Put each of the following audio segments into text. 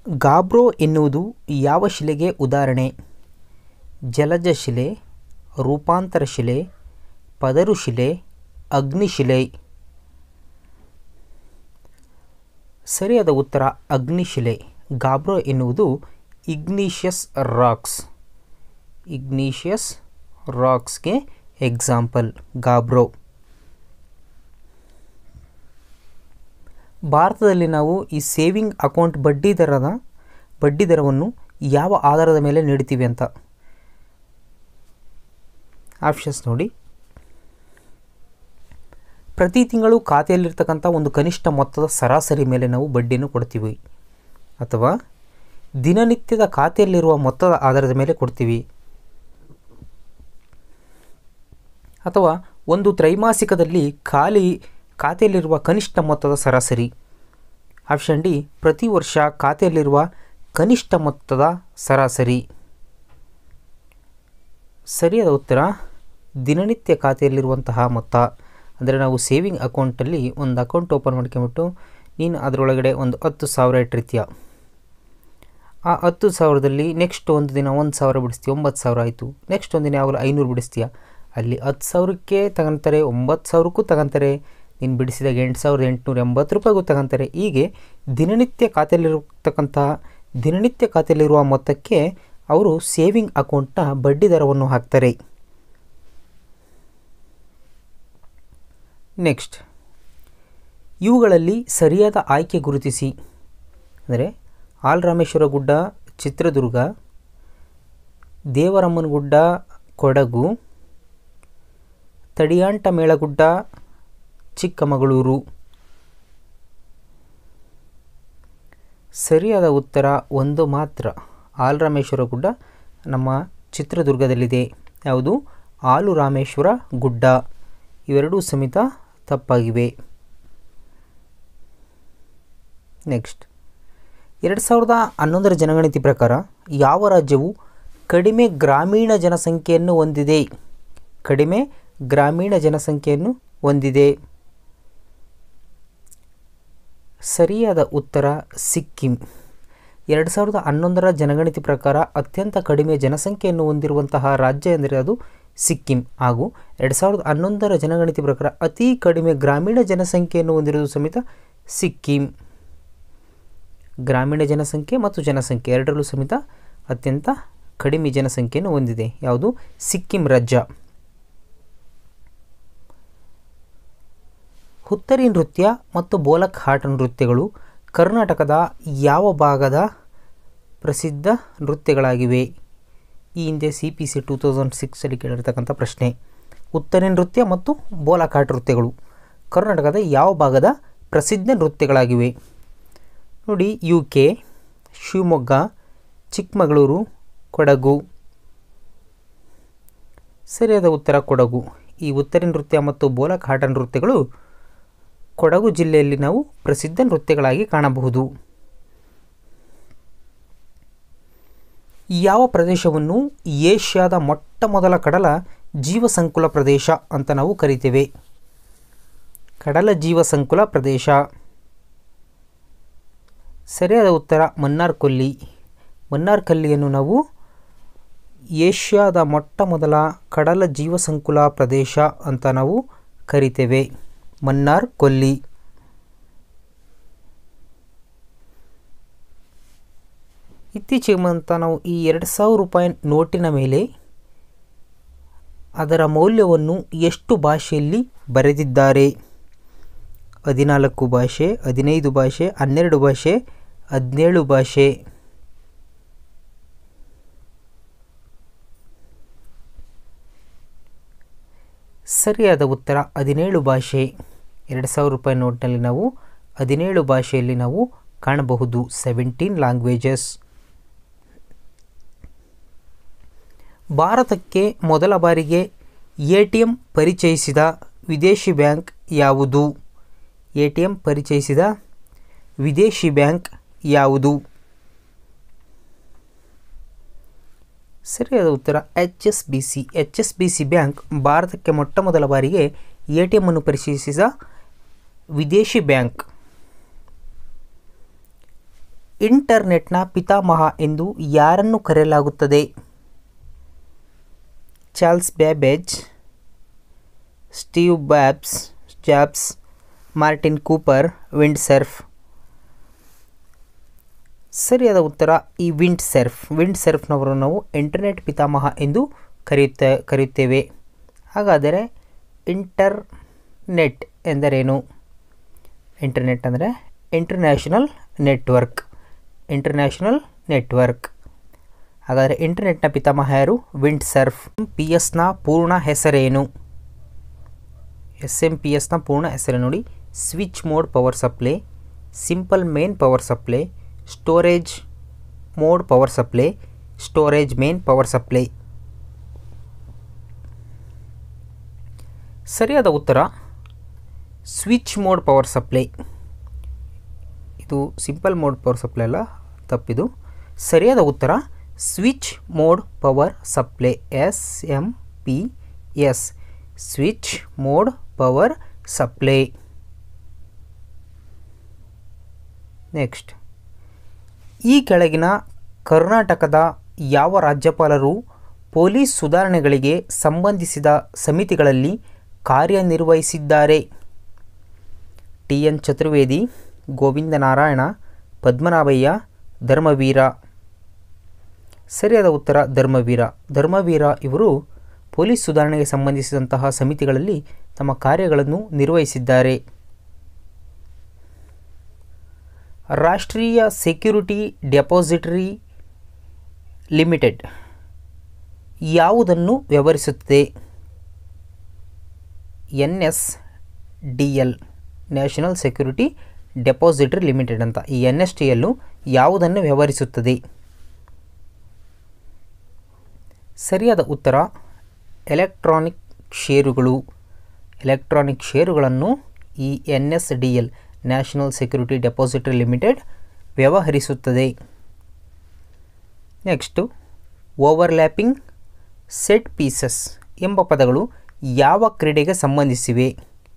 ಗಾಬ್ರೋ ಎನ್ನುವುದು ಯಾವ ಶಿಲೆಗೆ ಉದಾಹರಣೆ ಜಲಜ ಶಿಲೆ ರೂಪಾಂತರ ಶಿಲೆ ಪದರು ಶಿಲೆ ಅಗ್ನಿಶಿಲೆ ಸರಿಯಾದ ಉತ್ತರ ಅಗ್ನಿಶಿಲೆ ಗಾಬ್ರೋ ಎನ್ನುವುದು ಇಗ್ನೀಷಿಯಸ್ ರಾಕ್ಸ್ ಇಗ್ನೀಷಿಯಸ್ ರಾಕ್ಸ್ಗೆ ಎಕ್ಸಾಂಪಲ್ ಗಾಬ್ರೋ ಭಾರತದಲ್ಲಿ ನಾವು ಈ ಸೇವಿಂಗ್ ಅಕೌಂಟ್ ಬಡ್ಡಿ ದರದ ಬಡ್ಡಿ ದರವನ್ನು ಯಾವ ಆಧಾರದ ಮೇಲೆ ನೀಡ್ತೀವಿ ಅಂತ ಆಪ್ಷನ್ಸ್ ನೋಡಿ ಪ್ರತಿ ತಿಂಗಳು ಖಾತೆಯಲ್ಲಿರ್ತಕ್ಕಂಥ ಒಂದು ಕನಿಷ್ಠ ಮೊತ್ತದ ಸರಾಸರಿ ಮೇಲೆ ನಾವು ಬಡ್ಡಿಯನ್ನು ಕೊಡ್ತೀವಿ ಅಥವಾ ದಿನನಿತ್ಯದ ಖಾತೆಯಲ್ಲಿರುವ ಮೊತ್ತದ ಆಧಾರದ ಮೇಲೆ ಕೊಡ್ತೀವಿ ಅಥವಾ ಒಂದು ತ್ರೈಮಾಸಿಕದಲ್ಲಿ ಖಾಲಿ ಖಾತೆಯಲ್ಲಿರುವ ಕನಿಷ್ಠ ಮೊತ್ತದ ಸರಾಸರಿ ಆಪ್ಷನ್ ಡಿ ಪ್ರತಿ ವರ್ಷ ಖಾತೆಯಲ್ಲಿರುವ ಕನಿಷ್ಠ ಮೊತ್ತದ ಸರಾಸರಿ ಸರಿಯಾದ ಉತ್ತರ ದಿನನಿತ್ಯ ಖಾತೆಯಲ್ಲಿರುವಂತಹ ಮೊತ್ತ ಅಂದರೆ ನಾವು ಸೇವಿಂಗ್ ಅಕೌಂಟಲ್ಲಿ ಒಂದು ಅಕೌಂಟ್ ಓಪನ್ ಮಾಡ್ಕೊಂಬಿಟ್ಟು ನೀನು ಅದರೊಳಗಡೆ ಒಂದು ಹತ್ತು ಸಾವಿರ ಇಟ್ಟಿರ್ತೀಯ ಆ ಹತ್ತು ಸಾವಿರದಲ್ಲಿ ನೆಕ್ಸ್ಟ್ ಒಂದು ದಿನ ಒಂದು ಸಾವಿರ ಬಿಡಿಸ್ತೀಯ ಒಂಬತ್ತು ಸಾವಿರ ಆಯಿತು ನೆಕ್ಸ್ಟ್ ಒಂದು ದಿನ ಯಾವಾಗಲೂ ಐನೂರು ಬಿಡಿಸ್ತೀಯ ಅಲ್ಲಿ ಹತ್ತು ಸಾವಿರಕ್ಕೆ ತಗೊಂತಾರೆ ಒಂಬತ್ತು ಸಾವಿರಕ್ಕೂ ತಗೊಂತಾರೆ ನೀನು ಬಿಡಿಸಿದಾಗ ಎಂಟು ಸಾವಿರದ ಎಂಟುನೂರ ಎಂಬತ್ತು ರೂಪಾಯಿಗೂ ತಗೊಂತಾರೆ ಹೀಗೆ ದಿನನಿತ್ಯ ಖಾತೆಯಲ್ಲಿರತಕ್ಕಂಥ ದಿನನಿತ್ಯ ಖಾತೆಯಲ್ಲಿರುವ ಮೊತ್ತಕ್ಕೆ ಅವರು ಸೇವಿಂಗ್ ಅಕೌಂಟ್ನ ಬಡ್ಡಿ ದರವನ್ನು ಹಾಕ್ತಾರೆ ನೆಕ್ಸ್ಟ್ ಇವುಗಳಲ್ಲಿ ಸರಿಯಾದ ಆಯ್ಕೆ ಗುರುತಿಸಿ ಅಂದರೆ ಆಲ್ರಾಮೇಶ್ವರ ಗುಡ್ಡ ಚಿತ್ರದುರ್ಗ ದೇವರಮ್ಮನಗುಡ್ಡ ಕೊಡಗು ತಡಿಯಾಂಟ ಮೇಳಗುಡ್ಡ ಚಿಕ್ಕಮಗಳೂರು ಸರಿಯಾದ ಉತ್ತರ ಒಂದು ಮಾತ್ರ ಆಲ್ರಾಮೇಶ್ವರ ಗುಡ್ಡ ನಮ್ಮ ಚಿತ್ರದುರ್ಗದಲ್ಲಿದೆ ಯಾವುದು ಆಲು ರಾಮೇಶ್ವರ ಗುಡ್ಡ ಇವೆರಡೂ ಸಮೇತ ತಪ್ಪಾಗಿವೆ ನೆಕ್ಸ್ಟ್ ಎರಡು ಸಾವಿರದ ಹನ್ನೊಂದರ ಜನಗಣತಿ ಪ್ರಕಾರ ಯಾವ ರಾಜ್ಯವು ಕಡಿಮೆ ಗ್ರಾಮೀಣ ಜನಸಂಖ್ಯೆಯನ್ನು ಹೊಂದಿದೆ ಕಡಿಮೆ ಗ್ರಾಮೀಣ ಜನಸಂಖ್ಯೆಯನ್ನು ಹೊಂದಿದೆ ಸರಿಯಾದ ಉತ್ತರ ಸಿಕ್ಕಿಂ ಎರಡು ಸಾವಿರದ ಹನ್ನೊಂದರ ಜನಗಣತಿ ಪ್ರಕಾರ ಅತ್ಯಂತ ಕಡಿಮೆ ಜನಸಂಖ್ಯೆಯನ್ನು ಹೊಂದಿರುವಂತಹ ರಾಜ್ಯ ಎಂದರೆ ಅದು ಸಿಕ್ಕಿಂ ಹಾಗೂ ಎರಡು ಸಾವಿರದ ಹನ್ನೊಂದರ ಜನಗಣತಿ ಪ್ರಕಾರ ಅತಿ ಕಡಿಮೆ ಗ್ರಾಮೀಣ ಜನಸಂಖ್ಯೆಯನ್ನು ಹೊಂದಿರುವುದು ಸಮೇತ ಸಿಕ್ಕಿಂ ಗ್ರಾಮೀಣ ಜನಸಂಖ್ಯೆ ಮತ್ತು ಜನಸಂಖ್ಯೆ ಎರಡರಲ್ಲೂ ಸಮೇತ ಅತ್ಯಂತ ಕಡಿಮೆ ಜನಸಂಖ್ಯೆಯನ್ನು ಹೊಂದಿದೆ ಯಾವುದು ಸಿಕ್ಕಿಂ ರಾಜ್ಯ ಹುತ್ತರಿ ನೃತ್ಯ ಮತ್ತು ಬೋಲಕ್ ಹಾಟ್ ನೃತ್ಯಗಳು ಕರ್ನಾಟಕದ ಯಾವ ಭಾಗದ ಪ್ರಸಿದ್ಧ ನೃತ್ಯಗಳಾಗಿವೆ ಈ ಹಿಂದೆ C P C two thousand ಸಿಕ್ಸಲ್ಲಿ ಕೇಳಿರ್ತಕ್ಕಂಥ ಪ್ರಶ್ನೆ ಉತ್ತರಿ ನೃತ್ಯ ಮತ್ತು ಬೋಲಕ್ ಹಾಟ್ ನೃತ್ಯಗಳು ಕರ್ನಾಟಕದ ಯಾವ ಭಾಗದ ಪ್ರಸಿದ್ಧ ನೃತ್ಯಗಳಾಗಿವೆ ನೋಡಿ ಯು ಕೆ ಶಿವಮೊಗ್ಗ ಚಿಕ್ಕಮಗಳೂರು ಕೊಡಗು ಸರಿಯಾದ ಉತ್ತರ ಕೊಡಗು ಈ ಉತ್ತರಿ ನೃತ್ಯ ಮತ್ತು ಬೋಲಕ್ ಹಾಟ ನೃತ್ಯಗಳು ಕೊಡಗು ಜಿಲ್ಲೆಯಲ್ಲಿ ನಾವು ಪ್ರಸಿದ್ಧ ನೃತ್ಯಗಳಾಗಿ ಕಾಣಬಹುದು ಯಾವ ಪ್ರದೇಶವನ್ನು ಏಷ್ಯಾದ ಮೊಟ್ಟ ಮೊದಲ ಕಡಲ ಜೀವಸಂಕುಲ ಪ್ರದೇಶ ಅಂತ ನಾವು ಕರಿತೇವೆ ಕಡಲ ಜೀವಸಂಕುಲ ಪ್ರದೇಶ ಸರಿಯಾದ ಉತ್ತರ ಮನ್ನಾರ್ ಕೊಲ್ಲಿ ಮನ್ನಾರ್ ಕಲ್ಲಿಯನ್ನು ನಾವು ಏಷ್ಯಾದ ಮೊಟ್ಟ ಮೊದಲ ಕಡಲ ಜೀವಸಂಕುಲ ಪ್ರದೇಶ ಅಂತ ನಾವು ಕರಿತೇವೆ ಮನ್ನಾರ್ ಕೊಲ್ಲಿ ಇತ್ತೀಚೆಗೆ ಬಂತ ನಾವು ಈ ಎರಡು ಸಾವಿರ ರೂಪಾಯಿ ನೋಟಿನ ಮೇಲೆ ಅದರ ಮೌಲ್ಯವನ್ನು ಎಷ್ಟು ಭಾಷೆಯಲ್ಲಿ ಬರೆದಿದ್ದಾರೆ ಹದಿನಾಲ್ಕು ಭಾಷೆ ಹದಿನೈದು ಭಾಷೆ ಹನ್ನೆರಡು ಭಾಷೆ ಹದಿನೇಳು ಭಾಷೆ ಸರಿಯಾದ ಉತ್ತರ ಹದಿನೇಳು ಭಾಷೆ ಎರಡು ಸಾವಿರ ರೂಪಾಯಿ ನೋಟ್ನಲ್ಲಿ ನಾವು ಹದಿನೇಳು ಭಾಷೆಯಲ್ಲಿ ನಾವು ಕಾಣಬಹುದು ಸೆವೆಂಟೀನ್ ಲ್ಯಾಂಗ್ವೇಜಸ್ ಭಾರತಕ್ಕೆ ಮೊದಲ ಬಾರಿಗೆ ಎ ಟಿ ಎಂ ಪರಿಚಯಿಸಿದ ವಿದೇಶಿ ಬ್ಯಾಂಕ್ ಯಾವುದು ಎ ಟಿ ಎಂ ಪರಿಚಯಿಸಿದ ವಿದೇಶಿ ಬ್ಯಾಂಕ್ ಯಾವುದು ಸರಿಯಾದ ಉತ್ತರ H S B C H S B C bank ಭಾರತಕ್ಕೆ ಮೊಟ್ಟ ಮೊದಲ ಬಾರಿಗೆ ಎ ಟಿ ಎಮ್ಮನ್ನು ಪರಿಶೀಲಿಸಿದ ವಿದೇಶಿ ಬ್ಯಾಂಕ್ ಇಂಟರ್ನೆಟ್ನ ಪಿತಾಮಹ ಎಂದು ಯಾರನ್ನು ಕರೆಯಲಾಗುತ್ತದೆ ಚಾರ್ಲ್ಸ್ ಬ್ಯಾಬೇಜ್ ಸ್ಟೀವ್ ಬ್ಯಾಬ್ಸ್ Jobs Martin Cooper Vint Cerf ಸರಿಯಾದ ಉತ್ತರ ಈ ವಿಂಡ್ ಸರ್ಫ್ ವಿಂಡ್ ಸರ್ಫ್ನವರನ್ನು ನಾವು ಇಂಟರ್ನೆಟ್ ಪಿತಾಮಹ ಎಂದು ಕರೆಯುತ್ತ ಕರೆಯುತ್ತೇವೆ ಹಾಗಾದರೆ ಇಂಟರ್ನೆಟ್ ಎಂದರೇನು ಇಂಟರ್ನೆಟ್ ಅಂದರೆ ಇಂಟರ್ನ್ಯಾಷನಲ್ ನೆಟ್ವರ್ಕ್ ಇಂಟರ್ನ್ಯಾಷನಲ್ ನೆಟ್ವರ್ಕ್ ಹಾಗಾದರೆ ಇಂಟರ್ನೆಟ್ನ ಪಿತಾಮಹ ಯಾರು ವಿಂಡ್ ಸರ್ಫ್ ಪಿ ಎಸ್ನ ಪೂರ್ಣ ಹೆಸರೇನು ಎಸ್ ಎಮ್ ಪಿ ಎಸ್ನ ಪೂರ್ಣ ಹೆಸರು ನೋಡಿ switch mode power supply simple main power supply storage mode power supply storage main power supply ಸರಿಯಾದ ಉತ್ತರ ಸ್ವಿಚ್ ಮೋಡ್ ಪವರ್ ಸಪ್ಲೈ ಇದು ಸಿಂಪಲ್ ಮೋಡ್ ಪವರ್ ಸಪ್ಲೈ ಅಲ್ಲ ತಪ್ಪಿದು ಸರಿಯಾದ ಉತ್ತರ switch mode power supply S M P S switch mode power supply next ಈ ಕೆಳಗಿನ ಕರ್ನಾಟಕದ ಯಾವ ರಾಜ್ಯಪಾಲರು ಪೊಲೀಸ್ ಸುಧಾರಣೆಗಳಿಗೆ ಸಂಬಂಧಿಸಿದ ಸಮಿತಿಗಳಲ್ಲಿ ಕಾರ್ಯನಿರ್ವಹಿಸಿದ್ದಾರೆ ಟಿ ಎನ್ ಚತುರ್ವೇದಿ ಗೋವಿಂದ ನಾರಾಯಣ ಪದ್ಮನಾಭಯ್ಯ ಧರ್ಮವೀರ ಸರಿಯಾದ ಉತ್ತರ ಧರ್ಮವೀರ ಧರ್ಮವೀರ ಇವರು ಪೊಲೀಸ್ ಸುಧಾರಣೆಗೆ ಸಂಬಂಧಿಸಿದಂತಹ ಸಮಿತಿಗಳಲ್ಲಿ ತಮ್ಮ ಕಾರ್ಯಗಳನ್ನು ನಿರ್ವಹಿಸಿದ್ದಾರೆ ರಾಷ್ಟ್ರೀಯ ಸೆಕ್ಯೂರಿಟಿ ಡೆಪಾಸಿಟರಿ ಲಿಮಿಟೆಡ್ ಯಾವುದನ್ನು ವ್ಯವಹರಿಸುತ್ತದೆ N S D L national security depository limited ಅಂತ ಈ ಎನ್ ಎಸ್ ಟಿ ಎಲ್ಲು ಯಾವುದನ್ನು ವ್ಯವಹರಿಸುತ್ತದೆ ಸರಿಯಾದ ಉತ್ತರ ಎಲೆಕ್ಟ್ರಾನಿಕ್ ಷೇರುಗಳು ಎಲೆಕ್ಟ್ರಾನಿಕ್ ಷೇರುಗಳನ್ನು ಈ N S D L national security depository limited ವ್ಯವಹರಿಸುತ್ತದೆ ನೆಕ್ಸ್ಟು ಓವರ್ಲ್ಯಾಪಿಂಗ್ ಸೆಟ್ ಪೀಸಸ್ ಎಂಬ ಪದಗಳು ಯಾವ ಕ್ರೀಡೆಗೆ ಸಂಬಂಧಿಸಿವೆ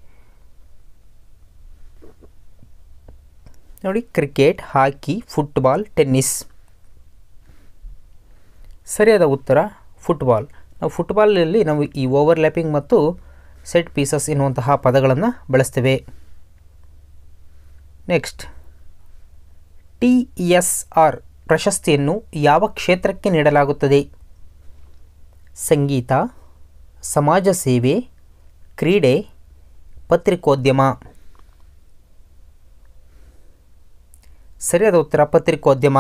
ನೋಡಿ ಕ್ರಿಕೆಟ್ ಹಾಕಿ ಫುಟ್ಬಾಲ್ ಟೆನ್ನಿಸ್ ಸರಿಯಾದ ಉತ್ತರ ಫುಟ್ಬಾಲ್ ನಾವು ಫುಟ್ಬಾಲಲ್ಲಿ ನಾವು ಈ ಓವರ್ಲ್ಯಾಪಿಂಗ್ ಮತ್ತು ಸೆಟ್ ಪೀಸಸ್ ಎನ್ನುವಂತಹ ಪದಗಳನ್ನು ಬಳಸ್ತೇವೆ ನೆಕ್ಸ್ಟ್ ಟಿ ಎಸ್ ಆರ್ ಪ್ರಶಸ್ತಿಯನ್ನು ಯಾವ ಕ್ಷೇತ್ರಕ್ಕೆ ನೀಡಲಾಗುತ್ತದೆ ಸಂಗೀತ ಸಮಾಜ ಸೇವೆ ಕ್ರೀಡೆ ಪತ್ರಿಕೋದ್ಯಮ ಸರಿಯಾದ ಉತ್ತರ ಪತ್ರಿಕೋದ್ಯಮ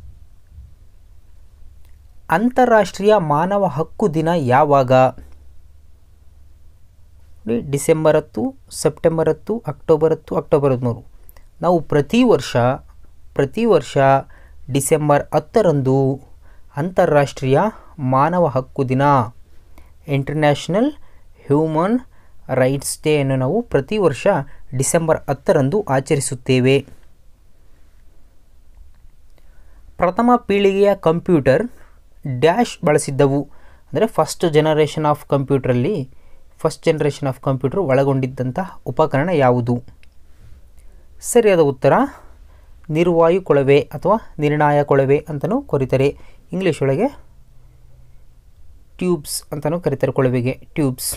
ಅಂತಾರಾಷ್ಟ್ರೀಯ ಮಾನವ ಹಕ್ಕು ದಿನ ಯಾವಾಗ ನೋಡಿ ಡಿಸೆಂಬರ್ ಹತ್ತು ಸೆಪ್ಟೆಂಬರ್ ಹತ್ತು ಅಕ್ಟೋಬರ್ ಹತ್ತು ಅಕ್ಟೋಬರ್ ಹದಿಮೂರು ನಾವು ಪ್ರತಿ ವರ್ಷ ಪ್ರತಿ ವರ್ಷ ಡಿಸೆಂಬರ್ ಹತ್ತರಂದು ಅಂತಾರಾಷ್ಟ್ರೀಯ ಮಾನವ ಹಕ್ಕು ದಿನ ಇಂಟರ್ನ್ಯಾಷನಲ್ ಹ್ಯೂಮನ್ ರೈಟ್ಸ್ ಡೇಯನ್ನು ನಾವು ಪ್ರತಿ ವರ್ಷ ಡಿಸೆಂಬರ್ ಹತ್ತರಂದು ಆಚರಿಸುತ್ತೇವೆ ಪ್ರಥಮ ಪೀಳಿಗೆಯ ಕಂಪ್ಯೂಟರ್ ಡ್ಯಾಶ್ ಬಳಸಿದ್ದವು ಅಂದರೆ ಫಸ್ಟ್ ಜನರೇಷನ್ ಆಫ್ ಕಂಪ್ಯೂಟ್ರಲ್ಲಿ ಫಸ್ಟ್ ಜನರೇಷನ್ ಆಫ್ ಕಂಪ್ಯೂಟರ್ ಒಳಗೊಂಡಿದ್ದಂತಹ ಉಪಕರಣ ಯಾವುದು ಸರಿಯಾದ ಉತ್ತರ ನಿರ್ವಾಯು ಕೊಳವೆ ಅಥವಾ ನಿರ್ಣಾಯ ಕೊಳವೆ ಅಂತಲೂ ಕರೀತಾರೆ ಇಂಗ್ಲೀಷ್ ಒಳಗೆ ಟ್ಯೂಬ್ಸ್ ಅಂತಲೂ ಕರೀತಾರೆ ಕೊಳವೆಗೆ tubes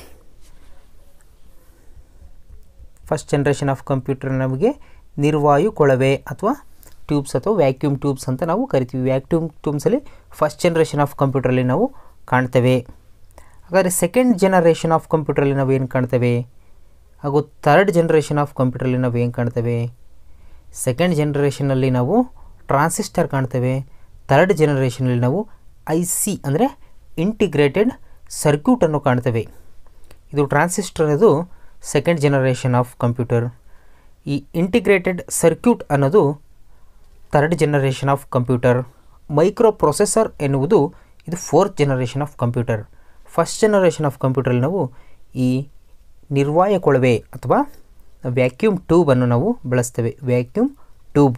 first generation of computer ನಮಗೆ ನಿರ್ವಾಯು ಕೊಳವೆ ಅಥವಾ ಟ್ಯೂಬ್ಸ್ ಅಥವಾ ವ್ಯಾಕ್ಯೂಮ್ ಟ್ಯೂಬ್ಸ್ ಅಂತ ನಾವು ಕರಿತೀವಿ ವ್ಯಾಕ್ಯೂಮ್ ಟ್ಯೂಬ್ಸಲ್ಲಿ ಫಸ್ಟ್ ಜನ್ರೇಷನ್ ಆಫ್ ಕಂಪ್ಯೂಟ್ರಲ್ಲಿ ನಾವು ಕಾಣ್ತೇವೆ ಹಾಗಾದರೆ ಸೆಕೆಂಡ್ ಜನರೇಷನ್ ಆಫ್ ಕಂಪ್ಯೂಟ್ರಲ್ಲಿ ನಾವು ಏನು ಕಾಣ್ತೇವೆ ಹಾಗೂ ಥರ್ಡ್ ಜನ್ರೇಷನ್ ಆಫ್ ಕಂಪ್ಯೂಟ್ರಲ್ಲಿ ನಾವು ಏನು ಕಾಣ್ತೇವೆ ಸೆಕೆಂಡ್ ಜನ್ರೇಷನಲ್ಲಿ ನಾವು ಟ್ರಾನ್ಸಿಸ್ಟರ್ ಕಾಣ್ತೇವೆ ಥರ್ಡ್ ಜನರೇಷನಲ್ಲಿ ನಾವು ಐ ಸಿ ಅಂದರೆ ಇಂಟಿಗ್ರೇಟೆಡ್ ಸರ್ಕ್ಯೂಟನ್ನು ಕಾಣ್ತೇವೆ ಇದು ಟ್ರಾನ್ಸಿಸ್ಟರ್ ಅನ್ನೋದು ಸೆಕೆಂಡ್ ಜನರೇಷನ್ ಆಫ್ ಕಂಪ್ಯೂಟರ್ ಈ ಇಂಟಿಗ್ರೇಟೆಡ್ ಸರ್ಕ್ಯೂಟ್ ಅನ್ನೋದು third generation of computer microprocessor ಎನ್ನುವುದು ಇದು fourth generation of computer first generation of ಕಂಪ್ಯೂಟರಲ್ಲಿ ನಾವು ಈ ನಿರ್ವಾಯ ಕೊಳವೆ ಅಥವಾ ವ್ಯಾಕ್ಯೂಮ್ ಟ್ಯೂಬನ್ನು ನಾವು ಬಳಸ್ತೇವೆ ವ್ಯಾಕ್ಯೂಮ್ ಟ್ಯೂಬ್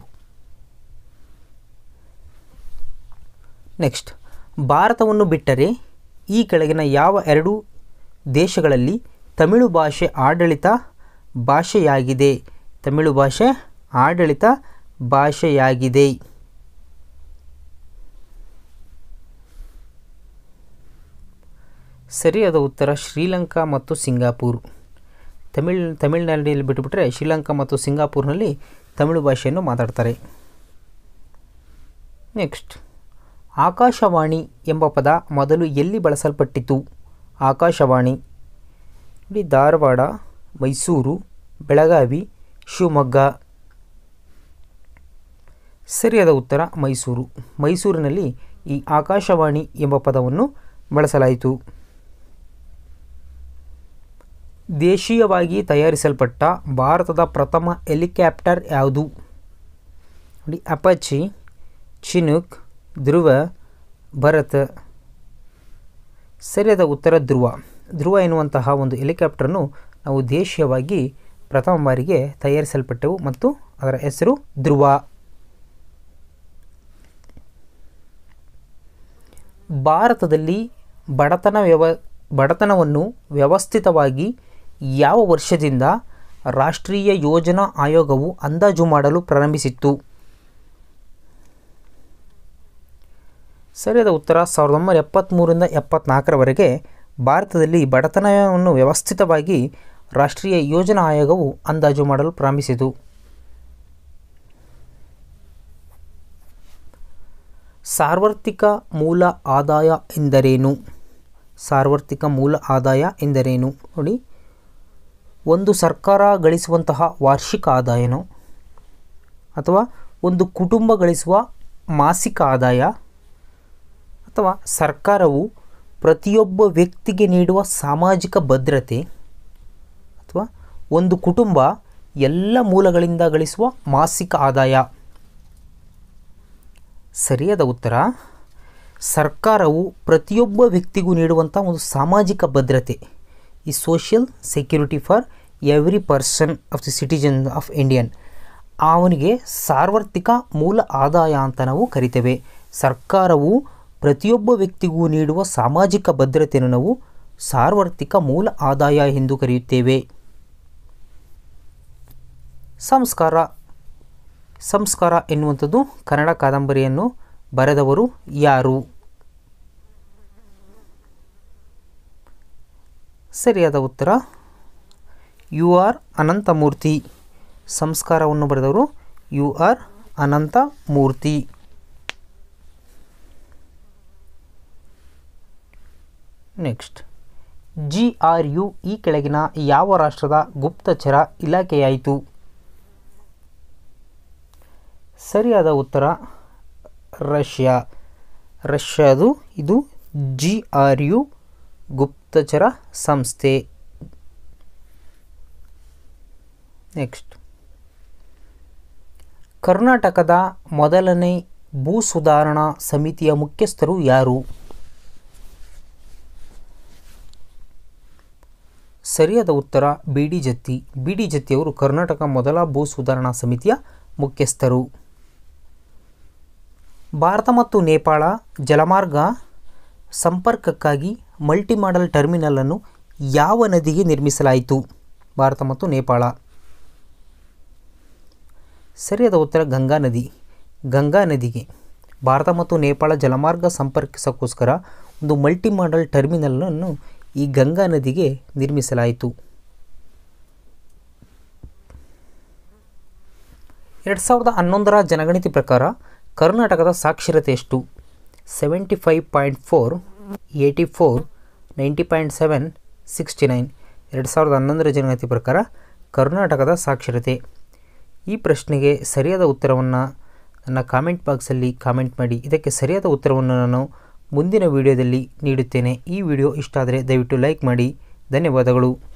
ನೆಕ್ಸ್ಟ್ ಭಾರತವನ್ನು ಬಿಟ್ಟರೆ ಈ ಕೆಳಗಿನ ಯಾವ ಎರಡು ದೇಶಗಳಲ್ಲಿ ತಮಿಳು ಭಾಷೆ ಆಡಳಿತ ಭಾಷೆಯಾಗಿದೆ ತಮಿಳು ಭಾಷೆ ಆಡಳಿತ ಭಾಷೆಯಾಗಿದೆ ಸರಿಯಾದ ಉತ್ತರ ಶ್ರೀಲಂಕಾ ಮತ್ತು ಸಿಂಗಾಪುರ್ ತಮಿಳ್ ತಮಿಳ್ನಾಡಿನಲ್ಲಿ ಬಿಟ್ಟುಬಿಟ್ರೆ ಶ್ರೀಲಂಕಾ ಮತ್ತು ಸಿಂಗಾಪುರ್ನಲ್ಲಿ ತಮಿಳು ಭಾಷೆಯನ್ನು ಮಾತಾಡ್ತಾರೆ ನೆಕ್ಸ್ಟ್ ಆಕಾಶವಾಣಿ ಎಂಬ ಪದ ಮೊದಲು ಎಲ್ಲಿ ಬಳಸಲ್ಪಟ್ಟಿತು ಆಕಾಶವಾಣಿ ನೋಡಿ ಧಾರವಾಡ ಮೈಸೂರು ಬೆಳಗಾವಿ ಶಿವಮೊಗ್ಗ ಸರಿಯಾದ ಉತ್ತರ ಮೈಸೂರು ಮೈಸೂರಿನಲ್ಲಿ ಈ ಆಕಾಶವಾಣಿ ಎಂಬ ಪದವನ್ನು ಬಳಸಲಾಯಿತು ದೇಶೀಯವಾಗಿ ತಯಾರಿಸಲ್ಪಟ್ಟ ಭಾರತದ ಪ್ರಥಮ ಹೆಲಿಕಾಪ್ಟರ್ ಯಾವುದು ನೋಡಿ ಅಪಾಚಿ ಚಿನುಕ್ ಧ್ರುವ ಭರತ್ ಸರಿಯಾದ ಉತ್ತರ ಧ್ರುವ ಧ್ರುವ ಎನ್ನುವಂತಹ ಒಂದು ಹೆಲಿಕಾಪ್ಟರನ್ನು ನಾವು ದೇಶೀಯವಾಗಿ ಪ್ರಥಮ ಬಾರಿಗೆ ತಯಾರಿಸಲ್ಪಟ್ಟೆವು ಮತ್ತು ಅದರ ಹೆಸರು ಧ್ರುವ ಭಾರತದಲ್ಲಿ ಬಡತನ ವ್ಯವ ಬಡತನವನ್ನು ವ್ಯವಸ್ಥಿತವಾಗಿ ಯಾವ ವರ್ಷದಿಂದ ರಾಷ್ಟ್ರೀಯ ಯೋಜನಾ ಆಯೋಗವು ಅಂದಾಜು ಮಾಡಲು ಪ್ರಾರಂಭಿಸಿತ್ತು ಸರಿಯಾದ ಉತ್ತರ ಸಾವಿರದ ಒಂಬೈನೂರ ಎಪ್ಪತ್ತ್ಮೂರಿಂದ ಎಪ್ಪತ್ತ್ನಾಲ್ಕರವರೆಗೆ ಭಾರತದಲ್ಲಿ ಬಡತನವನ್ನು ವ್ಯವಸ್ಥಿತವಾಗಿ ರಾಷ್ಟ್ರೀಯ ಯೋಜನಾ ಆಯೋಗವು ಅಂದಾಜು ಮಾಡಲು ಪ್ರಾರಂಭಿಸಿತು ಸಾರ್ವತ್ರಿಕ ಮೂಲ ಆದಾಯ ಎಂದರೇನು ಸಾರ್ವತ್ರಿಕ ಮೂಲ ಆದಾಯ ಎಂದರೇನು ನೋಡಿ ಒಂದು ಸರ್ಕಾರ ಗಳಿಸುವಂತಹ ವಾರ್ಷಿಕ ಆದಾಯನೋ ಅಥವಾ ಒಂದು ಕುಟುಂಬ ಗಳಿಸುವ ಮಾಸಿಕ ಆದಾಯ ಅಥವಾ ಸರ್ಕಾರವು ಪ್ರತಿಯೊಬ್ಬ ವ್ಯಕ್ತಿಗೆ ನೀಡುವ ಸಾಮಾಜಿಕ ಭದ್ರತೆ ಅಥವಾ ಒಂದು ಕುಟುಂಬ ಎಲ್ಲ ಮೂಲಗಳಿಂದ ಗಳಿಸುವ ಮಾಸಿಕ ಆದಾಯ ಸರಿಯಾದ ಉತ್ತರ ಸರ್ಕಾರವು ಪ್ರತಿಯೊಬ್ಬ ವ್ಯಕ್ತಿಗೂ ನೀಡುವಂಥ ಒಂದು ಸಾಮಾಜಿಕ ಭದ್ರತೆ ಈ social security for every person of the citizen of Indian ಅವನಿಗೆ ಸಾರ್ವತ್ರಿಕ ಮೂಲ ಆದಾಯ ಅಂತ ನಾವು ಕರಿತೇವೆ ಸರ್ಕಾರವು ಪ್ರತಿಯೊಬ್ಬ ವ್ಯಕ್ತಿಗೂ ನೀಡುವ ಸಾಮಾಜಿಕ ಭದ್ರತೆಯನ್ನು ನಾವು ಸಾರ್ವತ್ರಿಕ ಮೂಲ ಆದಾಯ ಎಂದು ಕರೆಯುತ್ತೇವೆ ಸಂಸ್ಕಾರ ಸಂಸ್ಕಾರ ಎನ್ನುವಂಥದ್ದು ಕನ್ನಡ ಕಾದಂಬರಿಯನ್ನು ಬರೆದವರು ಯಾರು ಸರಿಯಾದ ಉತ್ತರ ಯು ಆರ್ ಅನಂತಮೂರ್ತಿ ಸಂಸ್ಕಾರವನ್ನು ಬರೆದವರು U R Ananthamurthy next G R U ಈ ಕೆಳಗಿನ ಯಾವ ರಾಷ್ಟ್ರದ ಗುಪ್ತಚರ ಇಲಾಖೆಯಾಯಿತು ಸರಿಯಾದ ಉತ್ತರ ರಷ್ಯಾ ರಷ್ಯಾದು ಇದು ಜಿ ಆರ್ ಯು ಗುಪ್ತಚರ ಸಂಸ್ಥೆ ನೆಕ್ಸ್ಟ್ ಕರ್ನಾಟಕದ ಮೊದಲನೇ ಭೂ ಸುಧಾರಣಾ ಸಮಿತಿಯ ಮುಖ್ಯಸ್ಥರು ಯಾರು ಸರಿಯಾದ ಉತ್ತರ B D Jatti B D ಜತ್ತಿಯವರು ಕರ್ನಾಟಕ ಮೊದಲ ಭೂ ಸುಧಾರಣಾ ಸಮಿತಿಯ ಮುಖ್ಯಸ್ಥರು ಭಾರತ ಮತ್ತು ನೇಪಾಳ ಜಲಮಾರ್ಗ ಸಂಪರ್ಕಕ್ಕಾಗಿ ಮಲ್ಟಿ ಮಾಡೆಲ್ ಟರ್ಮಿನಲನ್ನು ಯಾವ ನದಿಗೆ ನಿರ್ಮಿಸಲಾಯಿತು ಭಾರತ ಮತ್ತು ನೇಪಾಳ ಸರಿಯಾದ ಉತ್ತರ ಗಂಗಾ ನದಿ ಗಂಗಾ ನದಿಗೆ ಭಾರತ ಮತ್ತು ನೇಪಾಳ ಜಲಮಾರ್ಗ ಸಂಪರ್ಕಿಸೋಕ್ಕೋಸ್ಕರ ಒಂದು ಮಲ್ಟಿ ಮಾಡೆಲ್ ಟರ್ಮಿನಲನ್ನು ಈ ಗಂಗಾ ನದಿಗೆ ನಿರ್ಮಿಸಲಾಯಿತು ಎರಡು ಸಾವಿರದ ಹನ್ನೊಂದರ ಜನಗಣತಿ ಪ್ರಕಾರ ಕರ್ನಾಟಕದ ಸಾಕ್ಷರತೆ ಎಷ್ಟು seventy five point four eighty four ninety point seven sixty nine ಎರಡು ಸಾವಿರದ ಹನ್ನೊಂದರ ಜನಗಣತಿ ಪ್ರಕಾರ ಕರ್ನಾಟಕದ ಸಾಕ್ಷರತೆ ಈ ಪ್ರಶ್ನೆಗೆ ಸರಿಯಾದ ಉತ್ತರವನ್ನು ನನ್ನ ಕಾಮೆಂಟ್ ಬಾಕ್ಸಲ್ಲಿ ಕಾಮೆಂಟ್ ಮಾಡಿ ಇದಕ್ಕೆ ಸರಿಯಾದ ಉತ್ತರವನ್ನು ನಾನು ಮುಂದಿನ ವಿಡಿಯೋದಲ್ಲಿ ನೀಡುತ್ತೇನೆ ಈ ವಿಡಿಯೋ ಇಷ್ಟ ಆದರೆ ದಯವಿಟ್ಟು ಲೈಕ್ ಮಾಡಿ ಧನ್ಯವಾದಗಳು